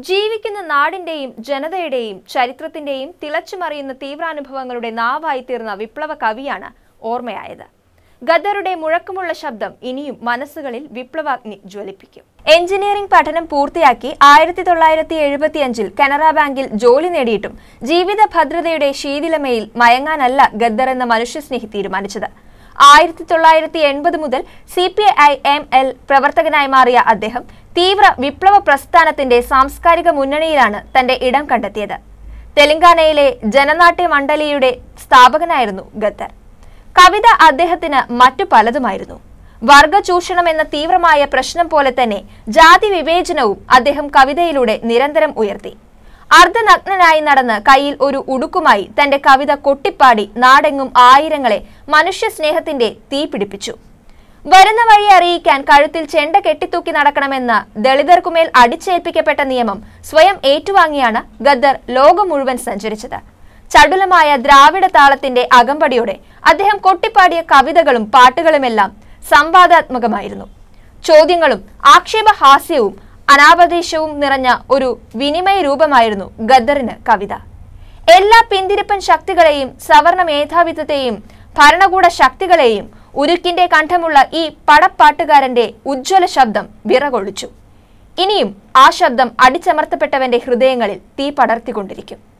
ജീവിക്കുന്ന നാടിന്റെയും ജനതയുടെയും ചരിത്രത്തിന്റെയും തിളച്ചുമറിയുന്ന തീവ്രാനുഭവങ്ങളുടെ നാവായി തീർന്ന വിപ്ലവ കവിയാണ് ഓർമ്മയായത് ഗദറുടെ മുഴക്കമുള്ള ശബ്ദം ഇനിയും മനസ്സുകളിൽ വിപ്ലവാഗ്നി ജ്വലിപ്പിക്കും എഞ്ചിനീയറിംഗ് പഠനം പൂർത്തിയാക്കി ആയിരത്തി തൊള്ളായിരത്തി എഴുപത്തിയഞ്ചിൽ കനറ ബാങ്കിൽ ജോലി നേടിയിട്ടും ജീവിത ഭദ്രതയുടെ ശീതിലമയിൽ മയങ്ങാനല്ല ഗദ്ദർ എന്ന മനുഷ്യസ്നേഹി തീരുമാനിച്ചത് ആയിരത്തി തൊള്ളായിരത്തി എൺപത് മുതൽ C P I M L പ്രവർത്തകനായി മാറിയ അദ്ദേഹം തീവ്ര വിപ്ലവ പ്രസ്ഥാനത്തിന്റെ സാംസ്കാരിക മുന്നണിയിലാണ് തന്റെ ഇടം കണ്ടെത്തിയത് തെലങ്കാനയിലെ ജനനാട്യ മണ്ഡലിയുടെ സ്ഥാപകനായിരുന്നു ഗദ്ദർ കവിത അദ്ദേഹത്തിന് മറ്റു പലതുമായിരുന്നു വർഗ ചൂഷണം എന്ന തീവ്രമായ പ്രശ്നം പോലെ തന്നെ ജാതി വിവേചനവും അദ്ദേഹം കവിതയിലൂടെ നിരന്തരം ഉയർത്തി അർദ്ധനഗ്നനായി നടന്ന് കയ്യിൽ ഒരു ഉടുക്കുമായി തന്റെ കവിത കൊട്ടിപ്പാടി നാടെങ്ങും ആയിരങ്ങളെ മനുഷ്യ സ്നേഹത്തിന്റെ തീ പിടിപ്പിച്ചു വരുന്ന വഴി അറിയിക്കാൻ കഴുത്തിൽ ചെണ്ട കെട്ടിത്തൂക്കി നടക്കണമെന്ന ദളിതർക്കുമേൽ അടിച്ചേൽപ്പിക്കപ്പെട്ട നിയമം സ്വയം ഏറ്റുവാങ്ങിയാണ് ഗദ്ദർ ലോകം മുഴുവൻ സഞ്ചരിച്ചത് ചടുലമായ ദ്രാവിഡ താളത്തിന്റെ അകമ്പടിയോടെ അദ്ദേഹം കൊട്ടിപ്പാടിയ കവിതകളും പാട്ടുകളുമെല്ലാം സംവാദാത്മകമായിരുന്നു ചോദ്യങ്ങളും ആക്ഷേപഹാസ്യവും അനാപദേശവും നിറഞ്ഞ ഒരു വിനിമയ രൂപമായിരുന്നു ഗദ്ദറിന് കവിത എല്ലാ പിന്തിരിപ്പൻ ശക്തികളെയും സവർണ മേധാവിത്വത്തെയും ഭരണകൂട ശക്തികളെയും ഉരുക്കിന്റെ കണ്ഠമുള്ള ഈ പടപ്പാട്ടുകാരന്റെ ഉജ്ജ്വല ശബ്ദം വിറകൊള്ളിച്ചു ഇനിയും ആ ശബ്ദം അടിച്ചമർത്തപ്പെട്ടവന്റെ ഹൃദയങ്ങളിൽ തീ പടർത്തിക്കൊണ്ടിരിക്കും